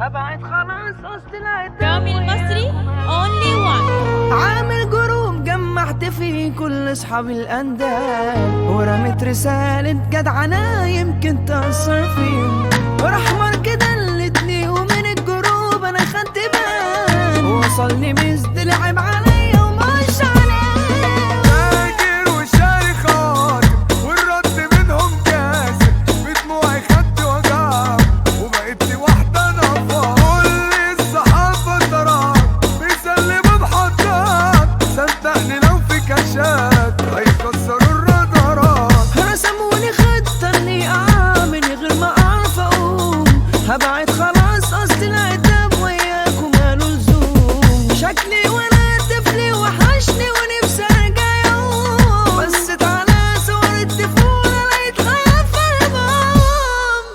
هبعد خلاص اصل العتاب رامي المصري only one عامل جروب جمعت فيه كل اصحاب الاندال ورميت رسالة جدعنة يمكن تأثر فيهم وراح ماركت دلتني ومن الجروب انا خدت بال وصلني مسد لعب عليا ومش عليا فاكر وشاري خاطر والرد منهم كاسر بدموعي خدت وجع وبقيت لي واحدة نفر كل الصحافة فترات بيسلموا بحطات صدقني لو في كاشات هيكسروا الرادارات رسموني خطة اني اقع من غير ما اعرف اقوم هبعد خلاص اصل العتاب وياكم ماله لزوم شكلي وانا طفلي وحشني ونفسي ارجع يوم بصيت على صور الطفولة لقيتها في البوم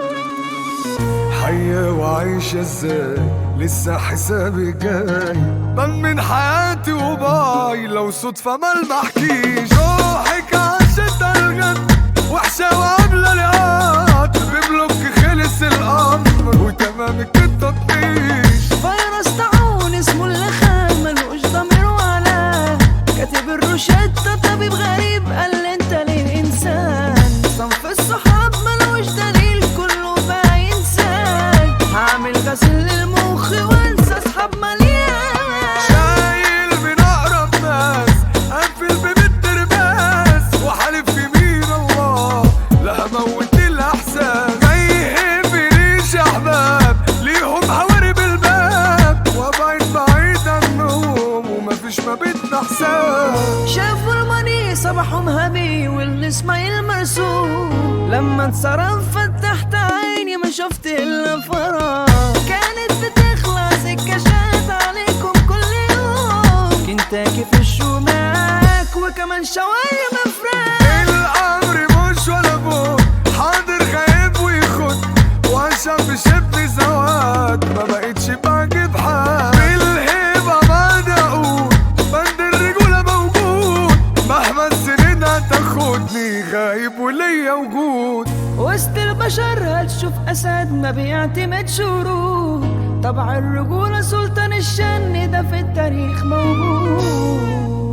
حية وعايشة ازاي لسه حسابي جاي من حياتي وباي لو صدفة ما المحكيش روحك عاشت الغد وحشة وقابلة لقاط ببلوك خلص الأمر وتمامك التطنيش فيروس طاعون اسمه اللخام ملوش ضمير ولا كاتب الروشتة طبيب غريب قال لي انت ليه انسان صنف الصحاب ملوش دليل كله بقى انسان هعمل غسيل للمخ وانسى اصحاب مليان شايل من أقرب ناس قافل ببيت ترباس وحالف يمين الله لا هموت الأحساس جاي يهمني شحباب ليهم حوارب الباب وابعد بعيد عنهم ومفيش ما بينا حساب شافوا الماني صباحهم هبي والاسماعيل مرسوم لما انصرف فتحت عيني ما شفت الا فراغ كانت بتخلص الكاشات عليكم كل يوم كنتاكي في الشوماك وكمان شاورما فراخ الأمر مش ولا بود حاضر غايب ويخد وعشان بشبني زواد ما بقتش بعجب حد بالهيبة بعد أقول بند الرجولة موجود مهما السنين هتاخدني غايب وليا وجود وسط البشر هتشوف اسد ما بيعتمد شروط طبع الرجولة سلطان الشن ده في التاريخ موجود